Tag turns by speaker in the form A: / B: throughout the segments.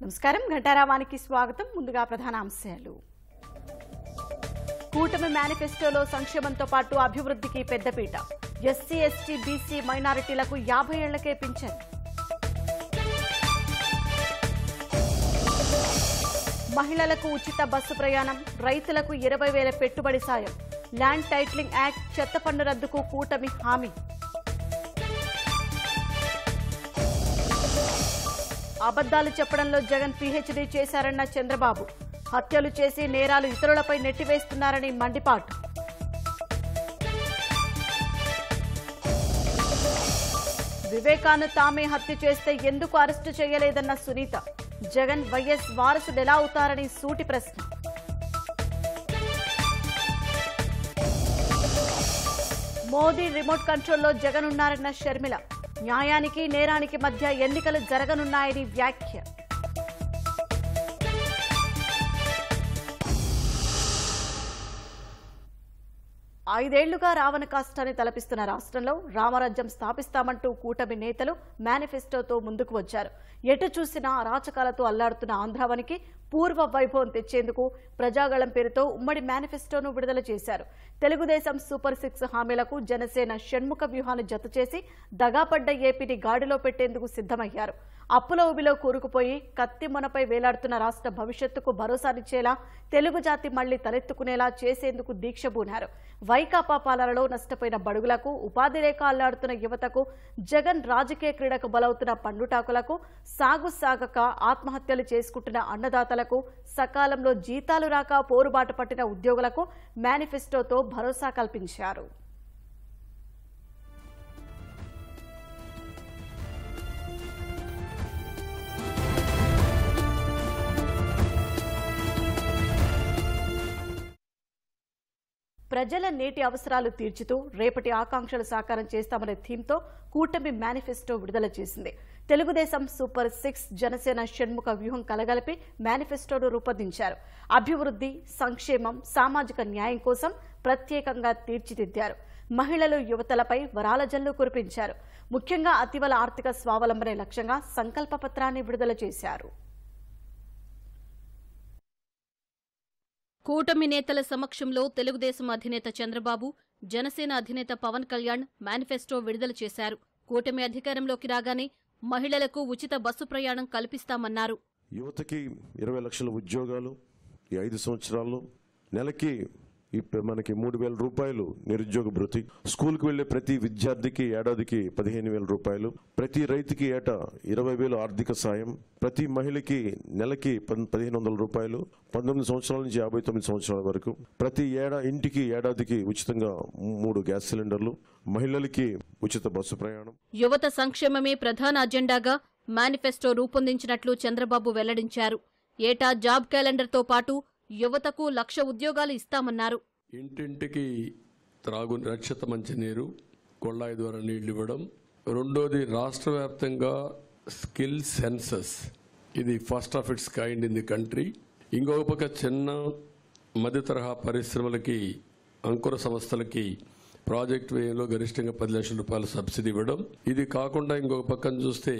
A: నమస్కారం ఘంటారావానికి స్వాగతం ముందుగా ప్రధాన అంశాలు కూటమి మేనిఫెస్టోలో సంక్షేమంతో పాటు అభివృద్ధికి పెద్దపీట ఎస్సీ ఎస్టీ బీసీ మైనారిటీలకు యాభై ఏళ్లకే పింఛన్ మహిళలకు ఉచిత బస్సు ప్రయాణం రైతులకు ఇరవై వేల పెట్టుబడి సాయం ల్యాండ్ టైటిలింగ్ యాక్ట్ చెత్త పన్ను రద్దుకు కూటమి హామీ అబద్దాలు చెప్పడంలో జగన్ పీహెచ్డీ చేశారన్న చంద్రబాబు హత్యలు చేసి నేరాలు ఇతరులపై నెట్టివేస్తున్నారని మండిపాటు వివేకాను తామే హత్య చేస్తే ఎందుకు అరెస్టు చేయలేదన్న సునీత జగన్ వైఎస్ వారసుడెలా అవుతారని సూటి ప్రశ్న మోదీ రిమోట్ కంట్రోల్లో జగన్ ఉన్నారన్న షర్మిల న్యాయానికి నేరానికి మధ్య ఎన్నికలు జరగనున్నాయని వ్యాఖ్య ఐదేళ్లుగా రావణ కాష్టాన్ని తలపిస్తున్న రాష్ట్రంలో రామరాజ్యం స్థాపిస్తామంటూ కూటమి నేతలు మేనిఫెస్టోతో ముందుకు వచ్చారు ఎటు చూసినా అరాచకాలతో అల్లాడుతున్న ఆంధ్రావనికి పూర్వ వైభవం తెచ్చేందుకు ప్రజాగళం పేరుతో ఉమ్మడి మేనిఫెస్టోను విడుదల చేశారు తెలుగుదేశం సూపర్ సిక్స్ హామీలకు జనసేన షణ్ముఖ వ్యూహాన్ని జతచేసి దగాపడ్డ ఏపీని గాడిలో పెట్టేందుకు సిద్ధమయ్యారు అప్పుల ఊబిలో కూరుకుపోయి కత్తి మొనపై వేలాడుతున్న రాష్ట్ర భవిష్యత్తుకు భరోసానిచ్చేలా తెలుగు జాతి మళ్లీ తలెత్తుకునేలా చేసేందుకు దీక్ష పూనారు వైకాపా పాలనలో నష్టపోయిన బడుగులకు ఉపాధి లేక అల్లాడుతున్న యువతకు జగన్ రాజకీయ క్రీడకు బలవుతున్న పండుటాకులకు సాగు సాగక ఆత్మహత్యలు చేసుకుంటున్న అన్నదాతలకు సకాలంలో జీతాలు రాక పోరుబాటు పట్టిన ఉద్యోగులకు మేనిఫెస్టోతో భరోసా కల్పించారు ప్రజల నేటి అవసరాలు తీర్చుతూ రేపటి ఆకాంక్షలు సాకారం చేస్తామనే థీమ్తో కూటమి మేనిఫెస్టో విడుదల చేసింది తెలుగుదేశం సూపర్ సిక్స్ జనసేన షణ్ముఖ వ్యూహం కలగలిపి మేనిఫెస్టోను రూపొందించారు అభివృద్ధి సంక్షేమం సామాజిక న్యాయం కోసం ప్రత్యేకంగా తీర్చిదిద్దారు మహిళలు యువతలపై వరాల జల్లు కురిపించారు ముఖ్యంగా అతివల ఆర్థిక స్వావలంబనే లక్ష్యంగా సంకల్ప పత్రాన్ని విడుదల చేశారు
B: కూటమి నేతల సమక్షంలో తెలుగుదేశం అధినేత చంద్రబాబు జనసేన అధినేత పవన్ కళ్యాణ్ మేనిఫెస్టో విడుదల చేశారు కూటమి అధికారంలోకి రాగానే మహిళలకు ఉచిత బస్సు ప్రయాణం కల్పిస్తామన్నారు
C: యువతకి ఇరవై లక్షల ఉద్యోగాలు ఈ ఐదు సంవత్సరాల్లో నెలకి ఈ ప- మనకి మూడు వేల రూపాయలు నిరుద్యోగ భృతి స్కూల్కి వెళ్లే ప్రతి విద్యార్థికి ఏడాదికి పదిహేను వేల రూపాయలు ప్రతి రైతుకి ఏటా ఇరవై వేలు ఆర్థిక సాయం ప్రతి మహిళకి నెలకి పన్- పదిహేను వందల రూపాయలు పంతొమ్మిది సంవత్సరాల నుంచి యాభై తొమ్మిది సంవత్సరాల వరకు ప్రతి ఏడా ఇంటికి ఏడాదికి ఉచితంగా మూడు గ్యాస్ సిలిండర్లు మహిళలకి ఉచిత బస్సు ప్రయాణం
B: యువత సంక్షేమమే ప్రధాన అజెండాగా మేనిఫెస్టో రూపొందించినట్లు చంద్రబాబు వెల్లడించారు ఏటా జాబ్ క్యాలెండర్తో పాటు యువతకు లక్ష ఉద్యోగాలు ఇస్తామన్నారు
D: ఇంటింటికి త్రాగు రక్షిత మంచినీరు కొళ్ళాయి ద్వారా నీళ్లు ఇవ్వడం రెండోది రాష్ట్ర వ్యాప్తంగా స్కిల్ సెన్సస్ ఇది first of its kind in the country ఇంకొక పక్క చిన్న మధ్య తరహా పరిశ్రమలకి అంకుర సంస్థలకి ప్రాజెక్ట్ వ్యయంలో గరిష్టంగా పది లక్షల రూపాయల సబ్సిడీ ఇవ్వడం ఇది కాకుండా ఇంకొక పక్కన చూస్తే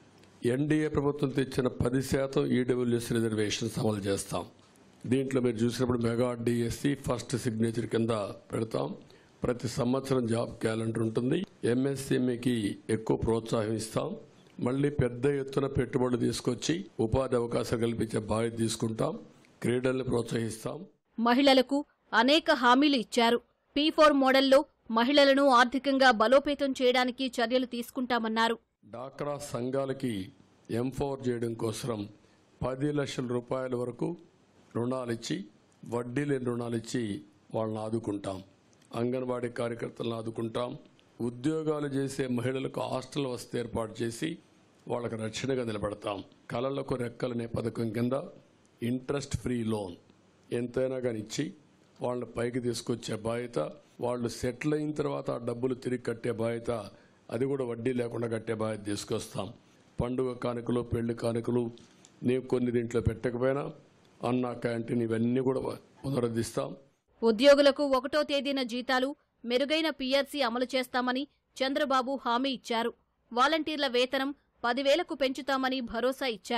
D: ఎన్డీఏ ప్రభుత్వం తెచ్చిన పది శాతం ఈడబ్ల్యూఎస్ రిజర్వేషన్స్ అమలు చేస్తాం దీంట్లో మీరు చూసినప్పుడు మెగా డిఎస్సి ఫస్ట్ సిగ్నేచర్ కింద పెడతాం ప్రతి సంవత్సరం జాబ్ క్యాలెండర్ ఉంటుంది ఎంఎస్ఎంఈకి ఎక్కువ ప్రోత్సాహం ఇస్తాం మళ్ళీ పెద్ద ఎత్తున పెట్టుబడులు తీసుకొచ్చి ఉపాధి అవకాశాలు కల్పించే బాధ్యత తీసుకుంటాం క్రీడల్ని ప్రోత్సహిస్తాం
B: మహిళలకు అనేక హామీలు ఇచ్చారు పీ ఫోర్ మోడల్లో మహిళలను ఆర్థికంగా బలోపేతం చేయడానికి చర్యలు తీసుకుంటామన్నారు
D: డాక్రా సంఘాలకి ఎంపవర్ చేయడం కోసం పది లక్షల రూపాయల వరకు రుణాలు ఇచ్చి వడ్డీ లేని రుణాలు ఇచ్చి వాళ్ళని ఆదుకుంటాం అంగన్వాడీ కార్యకర్తలను ఆదుకుంటాం ఉద్యోగాలు చేసే మహిళలకు హాస్టల్ వసతి ఏర్పాటు చేసి వాళ్ళకు రక్షణగా నిలబెడతాం కళలకు రెక్కలనే పథకం కింద ఇంట్రెస్ట్ ఫ్రీ లోన్ ఎంతైనా కానీ ఇచ్చి వాళ్ళని పైకి తీసుకొచ్చే బాధ్యత వాళ్ళు సెటిల్ అయిన తర్వాత ఆ డబ్బులు తిరిగి కట్టే బాధ్యత అది కూడా వడ్డీ లేకుండా కట్టే బాధ్యత తీసుకొస్తాం పండుగ కానుకలు పెళ్లి కానుకలు నేను కొన్ని దీంట్లో పెట్టకపోయినా అన్న క్యాంటీన్ ఇవన్నీ కూడా పునరుద్ధిస్తాం
B: ఉద్యోగులకు ఒకటో తేదీన జీతాలు మెరుగైన పీఆర్సీ అమలు చేస్తామని చంద్రబాబు హామీ ఇచ్చారు వాలంటీర్ల వేతనం పదివేలకు పెంచుతామని భరోసా ఇచ్చారు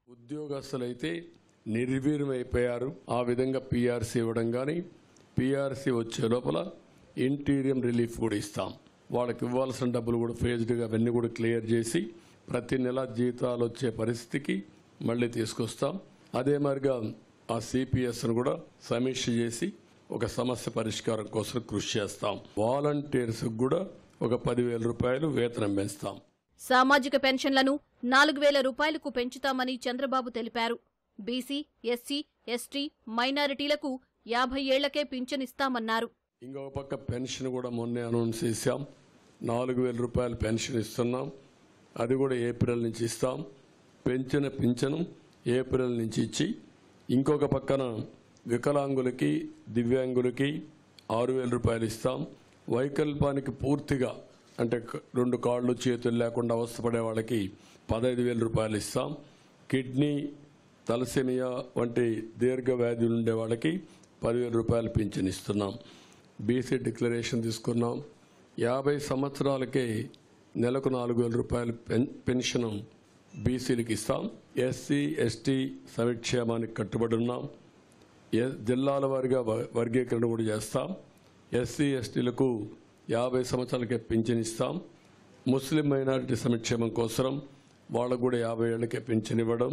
D: ఉద్యోగస్తులైతే నిర్వీర్యమైపోయారు ఆ విధంగా పీఆర్సీ ఇవ్వడం కానీ పీఆర్సీ వచ్చే లోపల ఇంటీరియం రిలీఫ్ కూడా ఇస్తాం వాళ్ళకి ఇవ్వాల్సిన డబ్బులు కూడా ఫేజ్డ్గా అవన్నీ కూడా క్లియర్ చేసి ప్రతి నెల జీతాలు వచ్చే పరిస్థితికి మళ్ళీ తీసుకొస్తాం అదే మరిగా ఆ సిపిఎస్ను కూడా సమీక్ష చేసి ఒక సమస్య పరిష్కారం కోసం కృషి చేస్తాం వాలంటీర్స్ కూడా ఒక పదివేల రూపాయలు వేతనం పెంచుతాం
B: సామాజిక పెన్షన్లను నాలుగు వేల రూపాయలకు పెంచుతామని చంద్రబాబు తెలిపారు బీసీ ఎస్సీ ఎస్టీ మైనారిటీలకు యాభై ఏళ్లకే పింఛనిస్తామన్నారు
D: ఇంకొక పక్క పెన్షన్ కూడా మొన్నే అనౌన్స్ చేశాం నాలుగు వేల రూపాయలు పెన్షన్ ఇస్తున్నాం అది కూడా ఏప్రిల్ నుంచి ఇస్తాం పెంచిన పింఛను ఏప్రిల్ నుంచి ఇచ్చి ఇంకొక పక్కన వికలాంగులకి దివ్యాంగులకి ఆరు వేల రూపాయలు ఇస్తాం వైకల్పానికి పూర్తిగా అంటే క- రెండు కాళ్ళు చేతులు లేకుండా అవస్థపడే వాళ్ళకి పదహైదు వేల రూపాయలు ఇస్తాం కిడ్నీ తలసేమియా వంటి దీర్ఘ వ్యాధులు ఉండే వాళ్ళకి పదివేల రూపాయలు పింఛన్ ఇస్తున్నాం బీసీ డిక్లరేషన్ తీసుకున్నాం యాభై సంవత్సరాలకే నెలకు నాలుగు వేల రూపాయలు పెన్ పెన్షన్ బీసీలకు ఇస్తాం ఎస్సీ ఎస్టీ సంక్షేమానికి కట్టుబడి ఉన్నాం ఎ- జిల్లాల వారీగా వ- వర్గీకరణ కూడా చేస్తాం ఎస్సీ ఎస్టీలకు యాభై సంవత్సరాలకే పింఛన్ ఇస్తాం ముస్లిం మైనారిటీ సంక్షేమం కోసం వాళ్ళకు కూడా యాభై ఏళ్ళకే పింఛన్ ఇవ్వడం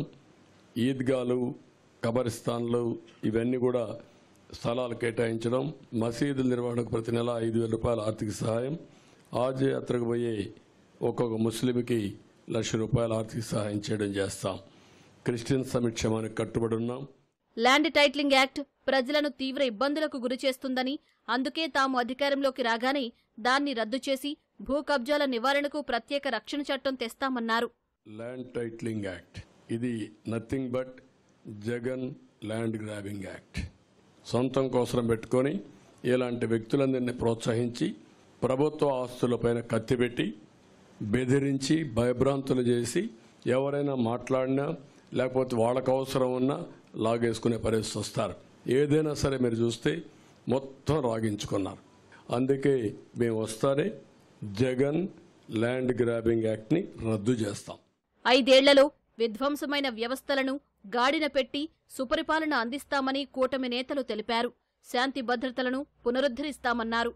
D: ఈద్గాలు కబరిస్తాన్లు ఇవన్నీ కూడా స్థలాలు కేటాయించడం మసీదుల నిర్వహణకు ప్రతి నెల ఐదు వేల రూపాయల ఆర్థిక సహాయం ఆజ్ యాత్రకు పోయే ఒక్కొక్క ముస్లింకి లక్ష రూపాయల ఆర్థిక సహాయం చేయడం చేస్తాం క్రిస్టియన్ సంక్షేమానికి కట్టుబడి ఉన్నాం
B: ల్యాండ్ టైటిలింగ్ యాక్ట్ ప్రజలను తీవ్ర ఇబ్బందులకు గురిచేస్తుందని అందుకే తాము అధికారంలోకి రాగానే దాన్ని రద్దు చేసి భూ కబ్జాల నివారణకు ప్రత్యేక రక్షణ చట్టం తెస్తామన్నారు
D: ల్యాండ్ టైటిలింగ్ యాక్ట్ ఇది nothing but Jagan land grabbing act సొంతం కోసం పెట్టుకొని ఇలాంటి వ్యక్తులందరినీ ప్రోత్సహించి ప్రభుత్వ ఆస్తులపైన కత్తిపెట్టి బెదిరించి భయభ్రాంతులు చేసి ఎవరైనా మాట్లాడినా లేకపోతే వాళ్ళకు అవసరం ఉన్నా లాగేసుకునే పరిస్థితి వస్తారు ఏదైనా సరే మీరు చూస్తే మొత్తం రాగించుకున్నారు అందుకే మేము వస్తానే జగన్ ల్యాండ్ గ్రాబింగ్ యాక్ట్ని రద్దు చేస్తాం
B: ఐదేళ్లలో విధ్వంసమైన వ్యవస్థలను గాడిన పెట్టి సుపరిపాలన అందిస్తామని కూటమి నేతలు తెలిపారు శాంతి భద్రతలను పునరుద్ధరిస్తామన్నారు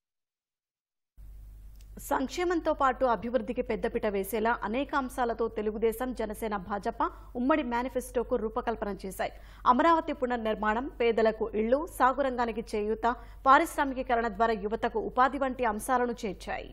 A: సంక్షేమంతో పాటు అభివృద్ధికి పెద్దపీట వేసేలా అనేక అంశాలతో తెలుగుదేశం జనసేన భాజపా ఉమ్మడి మేనిఫెస్టోకు రూపకల్పన చేశాయి అమరావతి పునర్నిర్మాణం పేదలకు ఇళ్లు సాగు రంగానికి చేయూత పారిశ్రామికీకరణ ద్వారా యువతకు ఉపాధి వంటి అంశాలను చేర్చాయి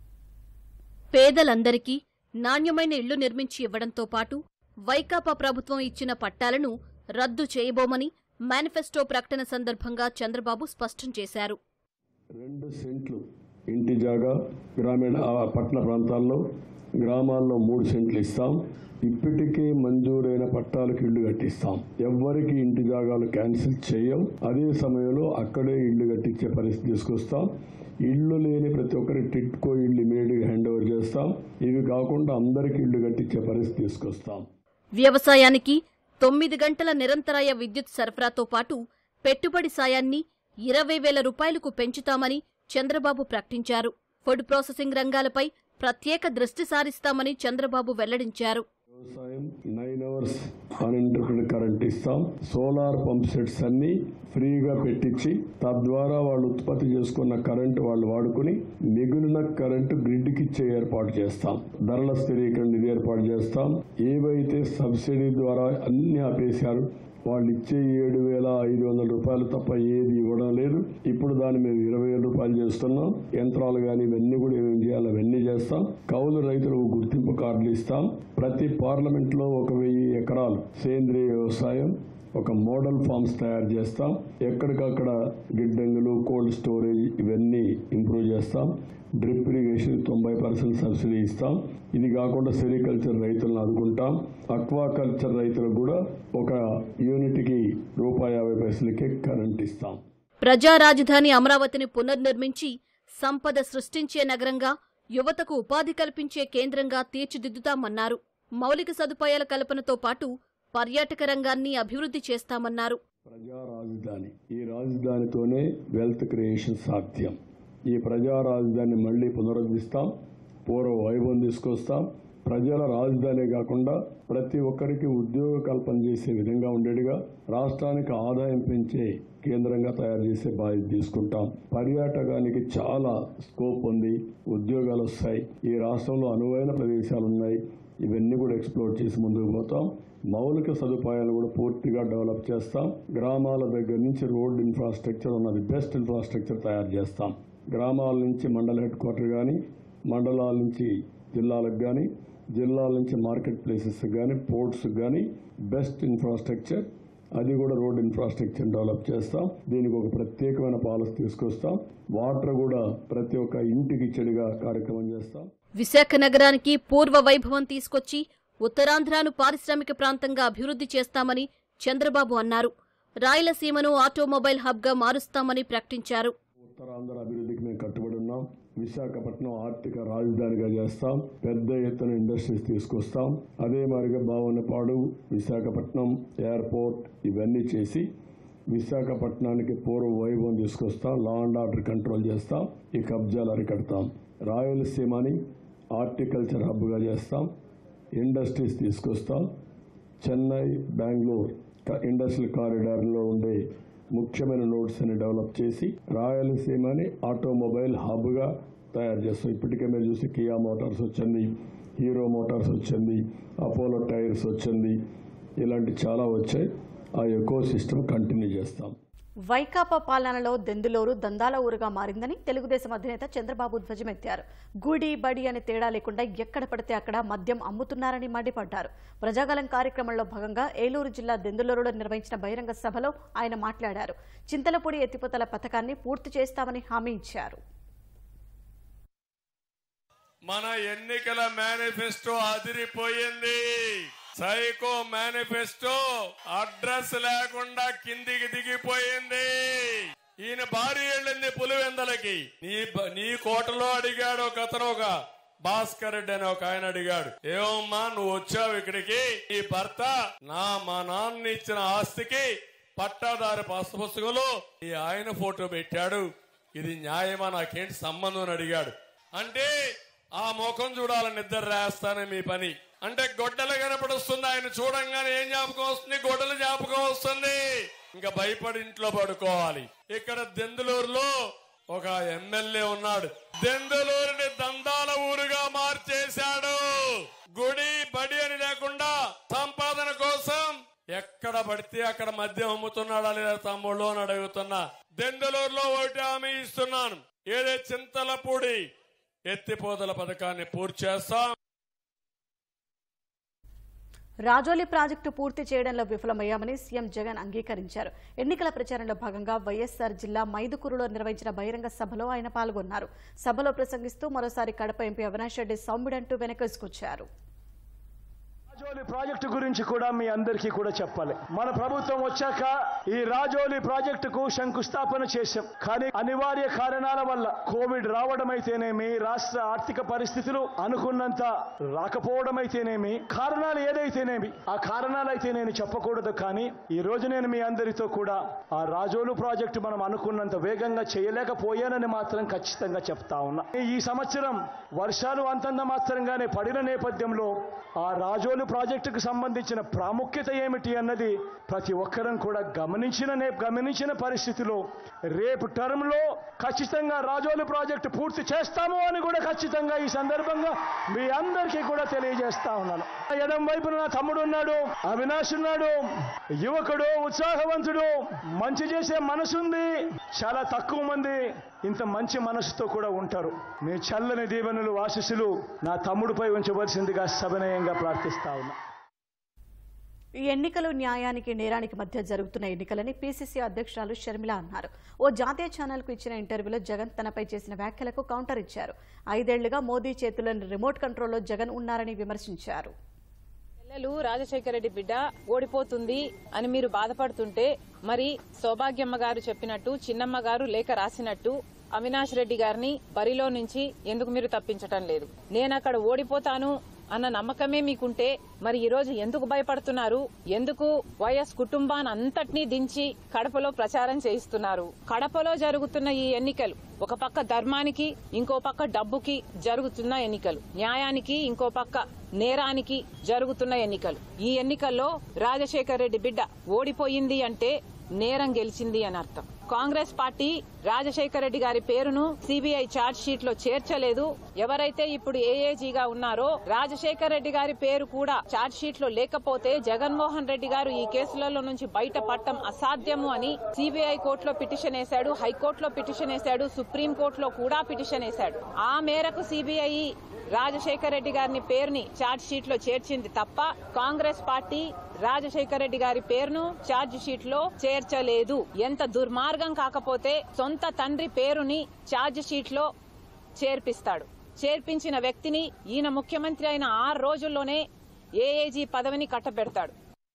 B: పేదలందరికీ నాణ్యమైన ఇళ్లు నిర్మించి ఇవ్వడంతో పాటు వైకాపా ప్రభుత్వం ఇచ్చిన పట్టాలను రద్దు చేయబోమని మేనిఫెస్టో ప్రకటన సందర్భంగా చంద్రబాబు స్పష్టం చేశారు
D: రెండు సెంట్లు ఇంటి జాగా గ్రామీణ ఆ పట్టణ ప్రాంతాల్లో గ్రామాల్లో మూడు సెంట్లు ఇస్తాం ఇప్పటికే మంజూరైన పట్టాలకు ఇళ్లు కట్టిస్తాం ఎవ్వరికి ఇంటి జాగాలు క్యాన్సిల్ చేయం అదే సమయంలో అక్కడే ఇళ్లు కట్టించే పరిస్థితి తీసుకొస్తాం ఇళ్లు లేని ప్రతి ఒక్కరి టిట్కో ఇళ్లు ఇమీడియట్గా హ్యాండ్ ఓవర్ చేస్తాం ఇవి కాకుండా అందరికీ ఇళ్లు కట్టించే పరిస్థితి తీసుకొస్తాం
B: వ్యవసాయానికి తొమ్మిది గంటల నిరంతరాయ విద్యుత్ సరఫరాతో పాటు పెట్టుబడి సాయాన్ని ఇరవై వేల రూపాయలకు పెంచుతామని చంద్రబాబు ప్రకటించారు ఫుడ్ ప్రాసెసింగ్ రంగాలపై ప్రత్యేక దృష్టి సారిస్తామని చంద్రబాబు వెల్లడించారు
D: వ్యవసాయం నైన్ అవర్స్ అన్ఇంటర్ప్రిటెడ్ కరెంట్ ఇస్తాం సోలార్ పంప్ సెట్స్ అన్ని ఫ్రీగా పెట్టించి తద్వారా వాళ్ళు ఉత్పత్తి చేసుకున్న కరెంటు వాళ్ళు వాడుకుని మిగిలిన కరెంటు గ్రిడ్కి ఇచ్చే ఏర్పాటు చేస్తాం ధరల స్థిరీకరణ ఇది ఏర్పాటు చేస్తాం ఏవైతే సబ్సిడీ ద్వారా అన్ని ఆపేశారు వాళ్ళు ఇచ్చే ఏడు వేల ఐదు వందల రూపాయలు తప్ప ఏది ఇవ్వడం లేదు ఇప్పుడు దాన్ని మేము ఇరవై వేల రూపాయలు చేస్తున్నాం యంత్రాలు కానీ ఇవన్నీ కూడా ఏమేం చేయాలో అవన్నీ చేస్తాం కౌలు రైతులకు గుర్తింపు కార్డులు ఇస్తాం ప్రతి పార్లమెంట్ లో ఒక వెయ్యి ఎకరాలు సేంద్రియ వ్యవసాయం ఒక మోడల్ ఫార్మ్స్ తయారు చేస్తాం ఎక్కడికక్కడ గిడ్డంగులు కోల్డ్ స్టోరేజ్ ఇవన్నీ ఇంప్రూవ్ చేస్తాం డ్రిప్ ఇరిగేషన్ తొంభై పర్సెంట్ సబ్సిడీ ఇస్తాం ఇది కాకుండా సెరికల్చర్ రైతులను ఆదుకుంటాం అక్వాకల్చర్ రైతులకు కూడా ఒక యూనిట్కి రూపాయి యాభై పైసలకే కరెంట్ ఇస్తాం
B: ప్రజా రాజధాని అమరావతిని పునర్నిర్మించి సంపద సృష్టించే నగరంగా యువతకు ఉపాధి కల్పించే కేంద్రంగా తీర్చిదిద్దుతామన్నారు మౌలిక సదుపాయాల కల్పనతో పాటు పర్యాటక రంగాన్ని అభివృద్ధి చేస్తామన్నారు
D: ప్రజా రాజధాని ఈ రాజధానితోనే వెల్త్ క్రియేషన్ సాధ్యం ఈ ప్రజా రాజధాని మళ్ళీ పునరుద్ధరిస్తాం పూర్వ వైభవం తీసుకొస్తాం ప్రజల రాజధాని కాకుండా ప్రతి ఒక్కరికి ఉద్యోగ కల్పన చేసే విధంగా ఉండేట్టుగా రాష్ట్రానికి ఆదాయం పెంచే కేంద్రంగా తయారు చేసే బాధ్యత తీసుకుంటాం పర్యాటకానికి చాలా స్కోప్ ఉంది ఉద్యోగాలు వస్తాయి ఈ రాష్ట్రంలో అనువైన ప్రదేశాలు ఉన్నాయి ఇవన్నీ కూడా ఎక్స్ప్లోర్ చేసి ముందుకు పోతాం మౌలిక సదుపాయాలు కూడా పూర్తిగా డెవలప్ చేస్తాం గ్రామాల దగ్గర నుంచి రోడ్ ఇన్ఫ్రాస్ట్రక్చర్ ఉన్నది బెస్ట్ ఇన్ఫ్రాస్ట్రక్చర్ తయారు చేస్తాం గ్రామాల నుంచి మండల హెడ్ క్వార్టర్ కానీ మండలాల నుంచి జిల్లాలకు కానీ జిల్లాల నుంచి మార్కెట్ ప్లేసెస్ కానీ పోర్ట్స్ కానీ బెస్ట్ ఇన్ఫ్రాస్ట్రక్చర్ అది కూడా రోడ్ ఇన్ఫ్రాస్ట్రక్చర్ డెవలప్ చేస్తాం దీనికి ఒక ప్రత్యేకమైన పాలసీ తీసుకొస్తాం వాటర్ కూడా ప్రతి ఒక్క ఇంటికి చెడుగా కార్యక్రమం చేస్తాం
B: విశాఖ నగరానికి పూర్వ వైభవం తీసుకొచ్చి ఉత్తరాంధ్రాను పారిశ్రామిక ప్రాంతంగా అభివృద్ధి చేస్తామని చంద్రబాబు అన్నారు రాయలసీమను ఆటోమొబైల్ హబ్గా మారుస్తామని ప్రకటించారు
D: ఉత్తరాంధ్ర అభివృద్ధికి మేము కట్టుబడి ఉన్నాం విశాఖపట్నం ఆర్థిక రాజధానిగా చేస్తాం పెద్ద ఎత్తున ఇండస్ట్రీస్ తీసుకొస్తాం అదే మాదిరిగా బావనపాడు విశాఖపట్నం ఎయిర్పోర్ట్ ఇవన్నీ చేసి విశాఖపట్నానికి పూర్వ వైభవం తీసుకొస్తాం లా అండ్ ఆర్డర్ కంట్రోల్ చేస్తాం ఈ కబ్జాలు అరికడతాం రాయలసీమని హార్టికల్చర్ హబ్గా చేస్తాం ఇండస్ట్రీస్ తీసుకొస్తాం చెన్నై బెంగళూరు క- ఇండస్ట్రియల్ కారిడార్లో ఉండే ముఖ్యమైన నోట్స్ అని డెవలప్ చేసి రాయలసీమని ఆటోమొబైల్ హబ్గా తయారు చేస్తాం ఇప్పటికే మీరు చూసి కియా మోటార్స్ వచ్చింది హీరో మోటార్స్ వచ్చింది అపోలో టైర్స్ వచ్చింది ఇలాంటి చాలా వచ్చాయి ఆ ఎకో సిస్టమ్ కంటిన్యూ చేస్తాం
A: వైకాపా పాలనలో దెందులూరు దందాల ఊరుగా మారిందని తెలుగుదేశం అధినేత చంద్రబాబు ధ్వజమెత్తారు గుడి బడి అనే తేడా లేకుండా ఎక్కడ పడితే అక్కడ మద్యం అమ్ముతున్నారని మండిపడ్డారు ప్రజాగలం కార్యక్రమంలో భాగంగా ఏలూరు జిల్లా దెందులూరులో నిర్వహించిన బహిరంగ సభలో ఆయన మాట్లాడారు చింతలపూడి ఎత్తిపోతల పథకాన్ని పూర్తి చేస్తామని హామీ ఇచ్చారు
E: మన ఎన్నికల మేనిఫెస్టో అదిరిపోయింది సైకో మేనిఫెస్టో అడ్రస్ లేకుండా కిందికి దిగిపోయింది ఈయన భార్య వెళ్ళింది పులివెందలకి నీ బ- నీ కోటలో అడిగాడు ఒక అతను ఒక భాస్కర్ రెడ్డి అని ఒక ఆయన అడిగాడు ఏమమ్మా నువ్వు వచ్చావు ఇక్కడికి ఈ భర్త నా మా నాన్న ఇచ్చిన ఆస్తికి పట్టాదారి పాస్ పుస్తకంలో ఈ ఆయన ఫోటో పెట్టాడు ఇది న్యాయమా నాకేంటి సంబంధం అని అడిగాడు అంటే ఆ ముఖం చూడాలని నిద్ర రాస్తానే మీ పని అంటే గొడ్డలు కనపడుస్తుంది ఆయన చూడంగానే ఏం జ్ఞాపకం వస్తుంది గొడ్డలు జ్ఞాపకం వస్తుంది ఇంకా భయపడి ఇంట్లో పడుకోవాలి ఇక్కడ దెందులూరులో ఒక ఎమ్మెల్యే ఉన్నాడు దెందులూరుని దందాల ఊరుగా మార్చేశాడు గుడి బడి అని లేకుండా సంపాదన కోసం ఎక్కడ పడితే అక్కడ మద్యం అమ్ముతున్నాడా లేదా తమ్ముళ్ళు అని అడుగుతున్నా దెందులూరులో ఒకటి హామీ ఇస్తున్నాను ఏదే చింతలపూడి ఎత్తిపోతల పథకాన్ని పూర్తి చేస్తాం
A: రాజోలి ప్రాజెక్టు పూర్తి చేయడంలో విఫలమయ్యామని సీఎం జగన్ అంగీకరించారు ఎన్నికల ప్రచారంలో భాగంగా వైఎస్సార్ జిల్లా మైదుకూరులో నిర్వహించిన బహిరంగ సభలో ఆయన పాల్గొన్నారు సభలో ప్రసంగిస్తూ మరోసారి కడప ఎంపీ అవినాష్ రెడ్డి సౌమ్యుడంటూ వెనకేసుకొచ్చారు
F: రాజోలి ప్రాజెక్టు గురించి కూడా మీ అందరికీ కూడా చెప్పాలి మన ప్రభుత్వం వచ్చాక ఈ రాజోలి ప్రాజెక్టుకు శంకుస్థాపన చేశాం కానీ అనివార్య కారణాల వల్ల కోవిడ్ రావడం అయితేనేమి రాష్ట్ర ఆర్థిక పరిస్థితులు అనుకున్నంత రాకపోవడం అయితేనేమి కారణాలు ఏదైతేనేమి ఆ కారణాలు అయితే నేను చెప్పకూడదు కానీ ఈ రోజు నేను మీ అందరితో కూడా ఆ రాజోలు ప్రాజెక్టు మనం అనుకున్నంత వేగంగా చేయలేకపోయానని మాత్రం ఖచ్చితంగా చెప్తా ఉన్నా ఈ సంవత్సరం వర్షాలు అంతంత మాత్రంగానే పడిన నేపథ్యంలో ఆ రాజోలు ప్రాజెక్టుకు సంబంధించిన ప్రాముఖ్యత ఏమిటి అన్నది ప్రతి ఒక్కరం కూడా గమనించిన నే- గమనించిన పరిస్థితిలో రేపు టర్మ్లో ఖచ్చితంగా రాజోలు ప్రాజెక్టు పూర్తి చేస్తాము అని కూడా ఖచ్చితంగా ఈ సందర్భంగా మీ అందరికీ కూడా తెలియజేస్తా ఉన్నాను ఎడం వైపున నా తమ్ముడు ఉన్నాడు అవినాష్ ఉన్నాడు యువకుడు ఉత్సాహవంతుడు మంచి చేసే మనసుంది చాలా తక్కువ మంది ఇంత మంచి మనసుతో కూడా ఉంటారు మీ చల్లని దీవెనలు ఆశీస్సులు నా తమ్ముడిపై ఉంచవలసిందిగా సవినయంగా ప్రార్థిస్తా ఉన్నా
A: ఈ ఎన్నికలు న్యాయానికి నేరానికి మధ్య జరుగుతున్న ఎన్నికలని పీసీసీ అధ్యక్షురాలు షర్మిల అన్నారు ఓ జాతీయ ఛానల్కు ఇచ్చిన ఇంటర్వ్యూలో జగన్ తనపై చేసిన వ్యాఖ్యలకు కౌంటర్ ఇచ్చారు ఐదేళ్లుగా మోదీ చేతుల్లోని రిమోట్ కంట్రోల్లో జగన్ ఉన్నారని విమర్శించారు
G: పిల్లలు రాజశేఖర రెడ్డి బిడ్డ ఓడిపోతుంది అని మీరు బాధపడుతుంటే మరి సౌభాగ్యమ్మ గారు చెప్పినట్టు చిన్నమ్మ గారు లేఖ రాసినట్టు అవినాష్ రెడ్డి గారిని బరిలో నుంచి ఎందుకు మీరు తప్పించటం లేదు నేను అక్కడ ఓడిపోతాను అన్న నమ్మకమే మీకుంటే మరి ఈ రోజు ఎందుకు భయపడుతున్నారు ఎందుకు వైఎస్ కుటుంబాన్ని అంతటినీ దించి కడపలో ప్రచారం చేయిస్తున్నారు కడపలో జరుగుతున్న ఈ ఎన్నికలు ఒక పక్క ధర్మానికి ఇంకో పక్క డబ్బుకి జరుగుతున్న ఎన్నికలు న్యాయానికి ఇంకో పక్క నేరానికి జరుగుతున్న ఎన్నికలు ఈ ఎన్నికల్లో రాజశేఖర్ రెడ్డి బిడ్డ ఓడిపోయింది అంటే నేరం గెలిచింది అని అర్థం కాంగ్రెస్ పార్టీ రాజశేఖర రెడ్డి గారి పేరును సిబిఐ ఛార్జ్ షీట్ లో చేర్చలేదు ఎవరైతే ఇప్పుడు ఏఏజీగా ఉన్నారో రాజశేఖర రెడ్డి గారి పేరు కూడా ఛార్జ్ షీట్ లో లేకపోతే జగన్మోహన్ రెడ్డి గారు ఈ కేసులలో నుంచి బయటపడటం అసాధ్యము అని సిబిఐ కోర్టులో పిటిషన్ వేశాడు హైకోర్టులో పిటిషన్ వేశాడు సుప్రీం కోర్టులో కూడా పిటిషన్ వేశాడు ఆ మేరకు సిబిఐ రాజశేఖర రెడ్డి గారిని పేరుని ఛార్జ్ షీట్ లో చేర్చింది తప్ప కాంగ్రెస్ పార్టీ రాజశేఖర రెడ్డి గారి పేరును ఛార్జ్ షీట్ లో చేర్చలేదు ఎంత దుర్మార్గం కాకపోతే సొంత తండ్రి పేరుని ఛార్జ్ షీట్ లో చేర్పిస్తాడు చేర్పించిన వ్యక్తిని ఈయన ముఖ్యమంత్రి అయిన ఆరు రోజుల్లోనే ఏఏజీ పదవిని కట్టబెడతాడు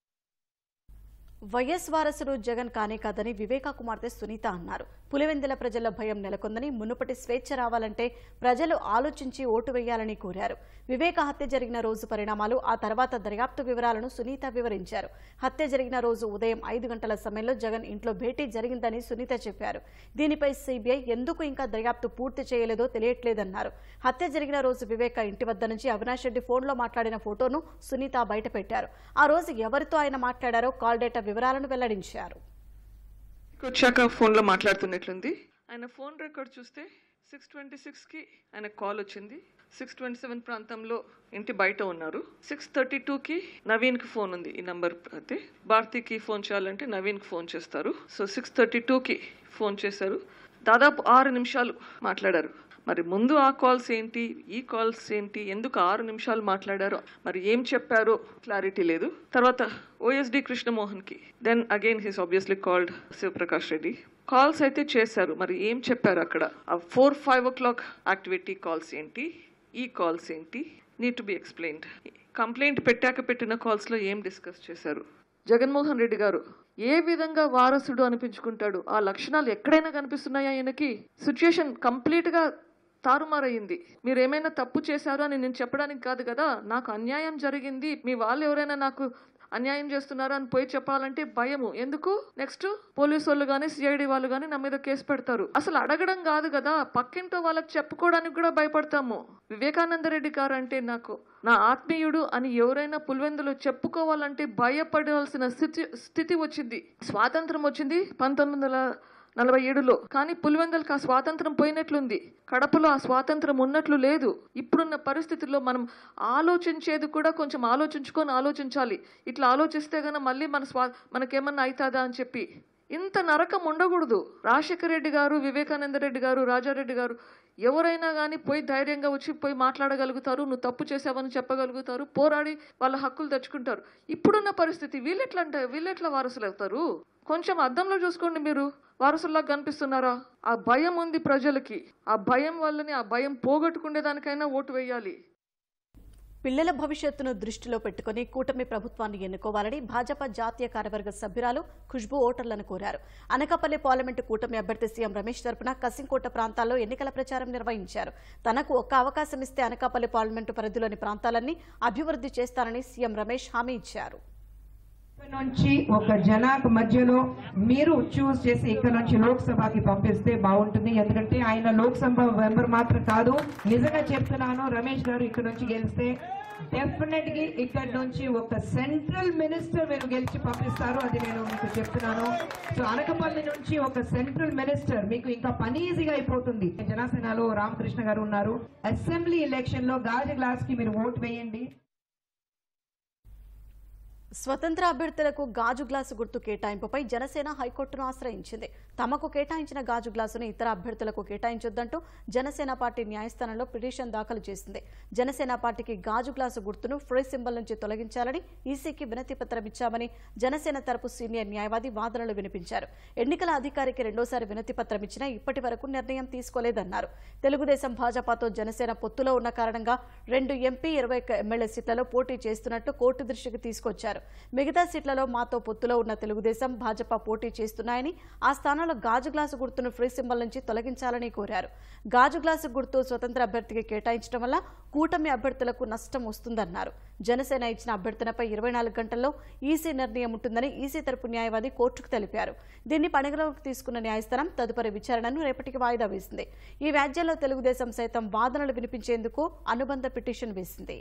A: వైఎస్ వారసుడు జగన్ కానే కాదని వివేకా కుమార్తె సునీత అన్నారు పులివెందుల ప్రజల భయం నెలకొందని మునుపటి స్వేచ్ఛ రావాలంటే ప్రజలు ఆలోచించి ఓటు వేయాలని కోరారు వివేక హత్య జరిగిన రోజు పరిణామాలు ఆ తర్వాత దర్యాప్తు వివరాలను సునీత వివరించారు హత్య జరిగిన రోజు ఉదయం ఐదు గంటల సమయంలో జగన్ ఇంట్లో భేటీ జరిగిందని సునీత చెప్పారు దీనిపై సీబీఐ ఎందుకు ఇంకా దర్యాప్తు పూర్తి చేయలేదో తెలియట్లేదన్నారు హత్య జరిగిన రోజు వివేక ఇంటి వద్ద నుంచి అవినాష్ రెడ్డి ఫోన్లో మాట్లాడిన ఫోటోను సునీత బయటపెట్టారు ఆ రోజు ఎవరితో ఆయన మాట్లాడారో కాల్ డేటా వివరాలను వెల్లడించారు
H: వచ్చాక ఫోన్లో మాట్లాడుతున్నట్లుంది ఆయన ఫోన్ రికార్డ్ చూస్తే సిక్స్ ట్వంటీ సిక్స్కి ఆయన కాల్ వచ్చింది సిక్స్ ట్వంటీ సెవెన్ ప్రాంతంలో ఇంటి బయట ఉన్నారు సిక్స్ థర్టీ టూకి నవీన్కి ఫోన్ ఉంది ఈ నంబర్ అయితే భారతికి ఫోన్ చేయాలంటే నవీన్కి ఫోన్ చేస్తారు సో సిక్స్ థర్టీ టూకి ఫోన్ చేశారు దాదాపు ఆరు నిమిషాలు మాట్లాడారు మరి ముందు ఆ కాల్స్ ఏంటి ఈ కాల్స్ ఏంటి ఎందుకు ఆరు నిమిషాలు మాట్లాడారో మరి ఏం చెప్పారో క్లారిటీ లేదు తర్వాత ఓఎస్డి కృష్ణమోహన్కి then again his obviously called Shivaprakash Reddy calls అయితే చేశారు మరి ఏం చెప్పారు అక్కడ ఆ four five o'clock activity calls ఏంటి ఈ కాల్స్ ఏంటి need to be explained complaint పెట్టాక పెట్టిన కాల్స్లో ఏం డిస్కస్ చేశారు జగన్మోహన్ రెడ్డి గారు ఏ విధంగా వారసుడు అనిపించుకుంటాడు ఆ లక్షణాలు ఎక్కడైనా కనిపిస్తున్నాయా ఆయనకి సిచ్యుయేషన్ కంప్లీట్గా తారుమారయ్యింది మీరు ఏమైనా తప్పు చేశారు అని నేను చెప్పడానికి కాదు కదా నాకు అన్యాయం జరిగింది మీ వాళ్ళు ఎవరైనా నాకు అన్యాయం చేస్తున్నారు అని పోయి చెప్పాలంటే భయము ఎందుకు నెక్స్ట్ పోలీసు వాళ్ళు కానీ సిఐడి వాళ్ళు కానీ నా మీద కేసు పెడతారు అసలు అడగడం కాదు కదా పక్కింటో వాళ్ళకి చెప్పుకోవడానికి కూడా భయపడతాము వివేకానంద రెడ్డి గారు అంటే నాకు నా ఆత్మీయుడు అని ఎవరైనా పులివెందులో చెప్పుకోవాలంటే భయపడాల్సిన స్థితి స్థితి వచ్చింది స్వాతంత్రం వచ్చింది పంతొమ్మిది వందల నలభై ఏడులో కానీ పులివెందలకు ఆ స్వాతంత్రం పోయినట్లుంది కడపలో ఆ స్వాతంత్రం ఉన్నట్లు లేదు ఇప్పుడున్న పరిస్థితుల్లో మనం ఆలోచించేది కూడా కొంచెం ఆలోచించుకొని ఆలోచించాలి ఇట్లా ఆలోచిస్తే గన మళ్ళీ మన స్వా మనకేమన్నా అవుతుందా అని చెప్పి ఇంత నరకం ఉండకూడదు రాజశేఖర రెడ్డి గారు వివేకానంద రెడ్డి గారు రాజారెడ్డి గారు ఎవరైనా కానీ పోయి ధైర్యంగా వచ్చి పోయి మాట్లాడగలుగుతారు నువ్వు తప్పు చేసావని చెప్పగలుగుతారు పోరాడి వాళ్ళ హక్కులు తెచ్చుకుంటారు ఇప్పుడున్న పరిస్థితి వీళ్ళెట్లా అంటే వీళ్ళెట్లా వారసులు అవుతారు కొంచెం అద్దంలో చూసుకోండి మీరు వారసుల్లాగా కనిపిస్తున్నారా ఆ భయం ఉంది ప్రజలకి ఆ భయం వల్లని ఆ భయం పోగొట్టుకునేదానికైనా ఓటు వేయాలి
A: పిల్లల భవిష్యత్తును దృష్టిలో పెట్టుకుని కూటమి ప్రభుత్వాన్ని ఎన్నుకోవాలని భాజపా జాతీయ కార్యవర్గ సభ్యురాలు ఖుష్బు ఓటర్లను కోరారు అనకాపల్లి పార్లమెంటు కూటమి అభ్యర్థి సీఎం రమేష్ తరపున కసింకోట ప్రాంతాల్లో ఎన్నికల ప్రచారం నిర్వహించారు తనకు ఒక్క అవకాశం ఇస్తే అనకాపల్లి పార్లమెంటు పరిధిలోని ప్రాంతాలన్నీ అభివృద్ధి చేస్తానని సీఎం రమేష్ హామీ ఇచ్చారు
I: ఇక్కడ నుంచి ఒక జనాభా మధ్యలో మీరు చూస్ చేసి ఇక్కడ నుంచి లోక్సభకి పంపిస్తే బాగుంటుంది ఎందుకంటే ఆయన లోక్సభ మెంబర్ మాత్రం కాదు నిజంగా చెప్తున్నాను రమేష్ గారు ఇక్కడ నుంచి గెలిస్తే డెఫినెట్ గా ఇక్కడ నుంచి ఒక సెంట్రల్ మినిస్టర్ మీరు గెలిచి పంపిస్తారు అది నేను మీకు చెప్తున్నాను సో అనకపల్లి నుంచి ఒక సెంట్రల్ మినిస్టర్ మీకు ఇంకా పని ఈజీగా అయిపోతుంది జనసేనలో రామకృష్ణ గారు ఉన్నారు అసెంబ్లీ ఎలక్షన్ లో గాజు గ్లాస్ కి మీరు ఓట్ వేయండి
A: స్వతంత్ర అభ్యర్థులకు గాజు గ్లాసు గుర్తు కేటాయింపుపై జనసేన హైకోర్టును ఆశ్రయించింది తమకు కేటాయించిన గాజు గ్లాసును ఇతర అభ్యర్థులకు కేటాయించొద్దంటూ జనసేన పార్టీ న్యాయస్థానంలో పిటిషన్ దాఖలు చేసింది జనసేన పార్టీకి గాజు గ్లాసు గుర్తును ఫ్రీ సింబల్ నుంచి తొలగించాలని ఈసీకి వినతి పత్రం ఇచ్చామని జనసేన తరపు సీనియర్ న్యాయవాది వాదనలు వినిపించారు ఎన్నికల అధికారికి రెండోసారి వినతి పత్రం ఇచ్చినా ఇప్పటి వరకు నిర్ణయం తీసుకోలేదన్నారు తెలుగుదేశం భాజపాతో జనసేన పొత్తులో ఉన్న కారణంగా రెండు ఎంపీ ఇరవై ఒక్క ఎమ్మెల్యే సీట్లలో పోటీ చేస్తున్నట్టు కోర్టు దృష్టికి తీసుకొచ్చారు మిగతా సీట్లలో మాతో పొత్తులో ఉన్న తెలుగుదేశం భాజపా పోటీ చేస్తున్నాయని ఆ స్థానంలో గాజు గ్లాసు గుర్తును ఫ్రీ సింబల్ నుంచి తొలగించాలని కోరారు గాజు గ్లాసు గుర్తు స్వతంత్ర అభ్యర్థికి కేటాయించడం వల్ల కూటమి అభ్యర్థులకు నష్టం వస్తుందన్నారు జనసేన ఇచ్చిన అభ్యర్థనపై ఇరవై నాలుగు గంటల్లో ఈసీ నిర్ణయం ఉంటుందని ఈసీ తరపు న్యాయవాది కోర్టుకు తెలిపారు దీన్ని పరిగణలోకి తీసుకున్న న్యాయస్థానం తదుపరి విచారణను రేపటికి వాయిదా వేసింది ఈ వ్యాజ్యంలో తెలుగుదేశం సైతం వాదనలు వినిపించేందుకు అనుబంధ పిటిషన్ వేసింది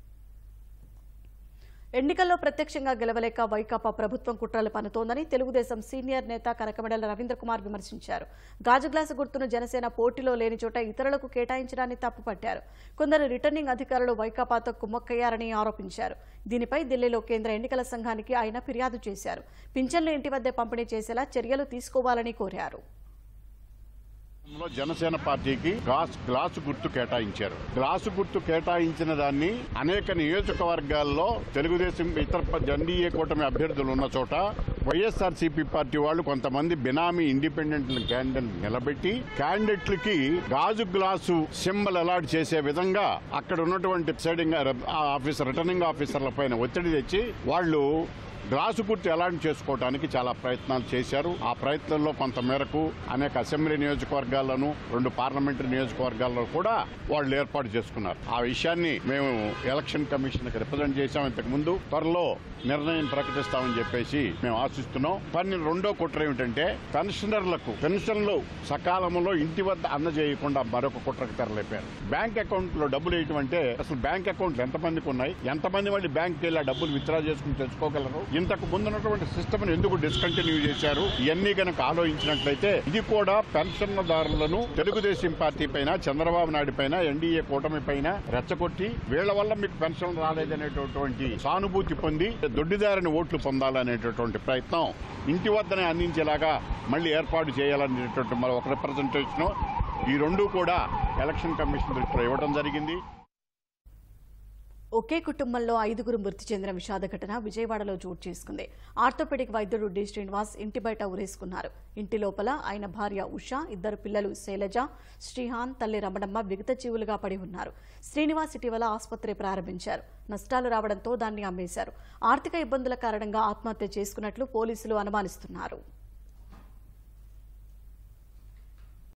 A: ఎన్నికల్లో ప్రత్యక్షంగా గెలవలేక వైకాపా ప్రభుత్వం కుట్రలు పనుతోందని తెలుగుదేశం సీనియర్ నేత కనకమెడల రవీంద్ర కుమార్ విమర్శించారు గాజు గ్లాసు గుర్తును జనసేన పోటీలో లేని చోట ఇతరులకు కేటాయించడాన్ని తప్పుపట్టారు కొందరు రిటర్నింగ్ అధికారులు వైకాపాతో కుమ్మక్కయ్యారని ఆరోపించారు దీనిపై ఢిల్లీలో కేంద్ర ఎన్నికల సంఘానికి ఆయన ఫిర్యాదు చేశారు పింఛన్లు ఇంటి వద్దే పంపిణీ చేసేలా చర్యలు తీసుకోవాలని కోరారు
J: లో జనసేన పార్టీకి గ్లాస్ గ్లాసు గుర్తు కేటాయించారు గ్లాసు గుర్తు కేటాయించిన దాన్ని అనేక నియోజకవర్గాల్లో తెలుగుదేశం ఇతర ప- ఎన్డీఏ కూటమి అభ్యర్థులు ఉన్న చోట వైఎస్ఆర్సీపీ పార్టీ వాళ్ళు కొంతమంది బినామీ ఇండిపెండెంట్ క్యాండిడేట్ నిలబెట్టి క్యాండిడేట్లకి గాజు గ్లాసు సింబల్ అలాట్ చేసే విధంగా అక్కడ ఉన్నటువంటి ప్రిసైడింగ్ ఆఫీసర్ రిటర్నింగ్ ఆఫీసర్ల పైన ఒత్తిడి తెచ్చి వాళ్ళు గ్లాసు గుర్తు ఎలాంటి చేసుకోవడానికి చాలా ప్రయత్నాలు చేశారు ఆ ప్రయత్నంలో కొంత మేరకు అనేక అసెంబ్లీ నియోజకవర్గాల్లోనూ రెండు పార్లమెంటరీ నియోజకవర్గాల్లో కూడా వాళ్ళు ఏర్పాటు చేసుకున్నారు ఆ విషయాన్ని మేము ఎలక్షన్ కమిషన్ కి రిప్రజెంట్ చేశాం ఇంతకు ముందు త్వరలో నిర్ణయం ప్రకటిస్తామని చెప్పేసి మేము ఆశిస్తున్నాం పని రెండో కుట్ర ఏమిటంటే పెన్షనర్లకు పెన్షన్లు సకాలంలో ఇంటి వద్ద అందజేయకుండా మరొక కుట్రకు తెరలేపారు బ్యాంక్ అకౌంట్ లో డబ్బులు వేయటం అంటే అసలు బ్యాంక్ అకౌంట్లు ఎంతమందికి ఉన్నాయి ఎంతమంది మళ్ళీ బ్యాంక్ వెళ్ళి ఆ డబ్బులు విత్డ్రా చేసుకుని తెచ్చుకోగలరు ఇంతకు ముందున్నటువంటి సిస్టమ్ ఎందుకు డిస్కంటిన్యూ చేశారు ఇవన్నీ కనుక ఆలోచించినట్లయితే ఇది కూడా పెన్షన్దారులను తెలుగుదేశం పార్టీ పైన చంద్రబాబు నాయుడు పైన ఎన్డీఏ కూటమి పైన రెచ్చగొట్టి వీళ్ల వల్ల మీకు పెన్షన్ రాలేదనేటటువంటి సానుభూతి పొంది దొడ్డిదారిని ఓట్లు పొందాలనేటటువంటి ప్రయత్నం ఇంటి వద్దనే అందించేలాగా మళ్ళీ ఏర్పాటు చేయాలనేటటువంటి మరి ఒక రిప్రజెంటేషన్ ఈ రెండు కూడా ఎలక్షన్ కమిషన్ దృష్టిలో ఇవ్వడం జరిగింది
A: ఒకే కుటుంబంలో ఐదుగురు మృతి చెందిన విషాద ఘటన విజయవాడలో చోటు చేసుకుంది ఆర్థోపెడిక్ వైద్యుడు డి శ్రీనివాస్ ఇంటి బయట ఉరేసుకున్నారు ఇంటి లోపల ఆయన భార్య ఉష ఇద్దరు పిల్లలు శైలజ శ్రీహాన్ తల్లి రమణమ్మ విగత జీవులుగా పడి ఉన్నారు శ్రీనివాస్ ఇటీవల ఆసుపత్రి ప్రారంభించారు నష్టాలు రావడంతో దాన్ని అమ్మేశారు ఆర్థిక ఇబ్బందుల కారణంగా ఆత్మహత్య చేసుకున్నట్లు పోలీసులు అనుమానిస్తున్నారు